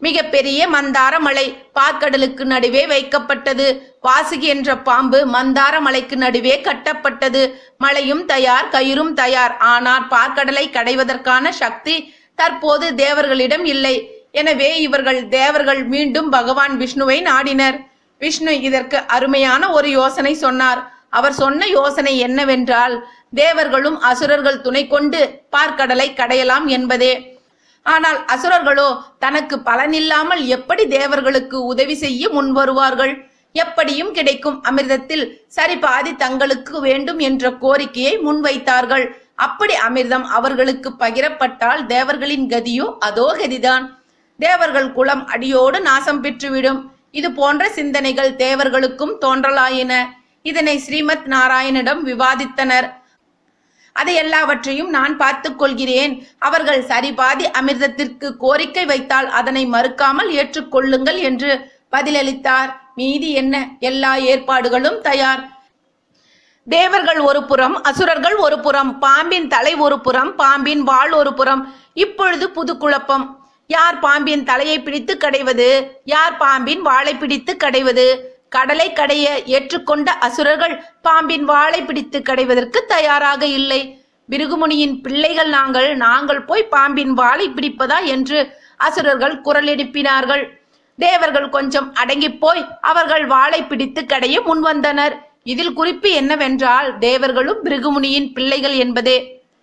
மிகப்பெரிய மந்தார மலை பாற்கடலுக்கு நடுவே வைக்கப்பட்டது வாசுகி என்ற பாம்பு மந்தார மலைக்கு நடுவே கட்டப்பட்டது மலையும் தயார் கயிறும் தயார் ஆனால் பாற்கடலை கடைவதற்கான சக்தி தற்போது தேவர்களிடம் இல்லை எனவே இவர்கள் தேவர்கள் மீண்டும் பகவான் விஷ்ணுவை நாடினர் விஷ்ணு இதற்கு அருமையான ஒரு யோசனை சொன்னார் அவர் சொன்ன யோசனை என்னவென்றால் தேவர்களும் அசுரர்கள் துணை கொண்டு பார்க்கடலை கடையலாம் என்பதே ஆனால் அசுரர்களோ தனக்கு பலனில்லாமல் எப்படி தேவர்களுக்கு உதவி செய்ய முன் வருவார்கள் எப்படியும் கிடைக்கும் அமிர்தத்தில் சரி பாதி தங்களுக்கு வேண்டும் என்ற கோரிக்கையை முன்வைத்தார்கள் அப்படி அமிர்தம் அவர்களுக்கு பகிரப்பட்டால் தேவர்களின் கதியோ அதோ கதிதான் தேவர்கள் குலம் அடியோடு நாசம் பெற்றுவிடும் இது போன்ற சிந்தனைகள் தேவர்களுக்கும் தோன்றலாயின இதனை ஸ்ரீமத் நாராயணிடம் விவாதித்தனர் அதை எல்லாவற்றையும் நான் பார்த்துக் கொள்கிறேன் அவர்கள் சரிபாதி அமிர்தத்திற்கு கோரிக்கை வைத்தால் அதனை மறுக்காமல் ஏற்றுக்கொள்ளுங்கள் என்று பதிலளித்தார் மீதி என்ன எல்லா ஏற்பாடுகளும் தயார் தேவர்கள் ஒரு புறம் அசுரர்கள் ஒரு புறம் பாம்பின் தலை ஒரு புறம் பாம்பின் வாள் ஒரு புறம் இப்பொழுது புது குழப்பம் யார் பாம்பின் தலையை பிடித்து கடைவது யார் பாம்பின் வாளை பிடித்து கடைவது கடலை கடைய ஏற்றுக்கொண்ட அசுரர்கள் பாம்பின் வாளை பிடித்து கடைவதற்கு தயாராக இல்லை பிருகுமுனியின் பிள்ளைகள் நாங்கள் நாங்கள் போய் பாம்பின் வாளை பிடிப்பதா என்று அசுரர்கள் குரல் எழுப்பினார்கள் தேவர்கள் கொஞ்சம் அடங்கி போய் அவர்கள் வாளை பிடித்து கடைய முன்வந்தனர் இதில் குறிப்பு என்னவென்றால் தேவர்களும் பிருகுமுனியின் பிள்ளைகள் என்பதே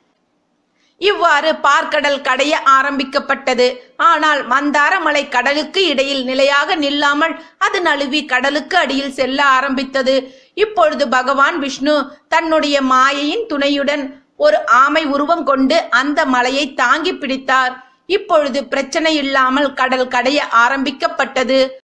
இவ்வாறு பார்க்கடல் கடைய ஆரம்பிக்கப்பட்டது ஆனால் மந்தாரமலை கடலுக்கு இடையில் நிலையாக நில்லாமல் அது நழுவி கடலுக்கு அடியில் செல்ல ஆரம்பித்தது இப்பொழுது பகவான் விஷ்ணு தன்னுடைய மாயையின் துணையுடன் ஒரு ஆமை உருவம் கொண்டு அந்த மலையை தாங்கி பிடித்தார் இப்பொழுது பிரச்சனை இல்லாமல் கடல் கடைய ஆரம்பிக்கப்பட்டது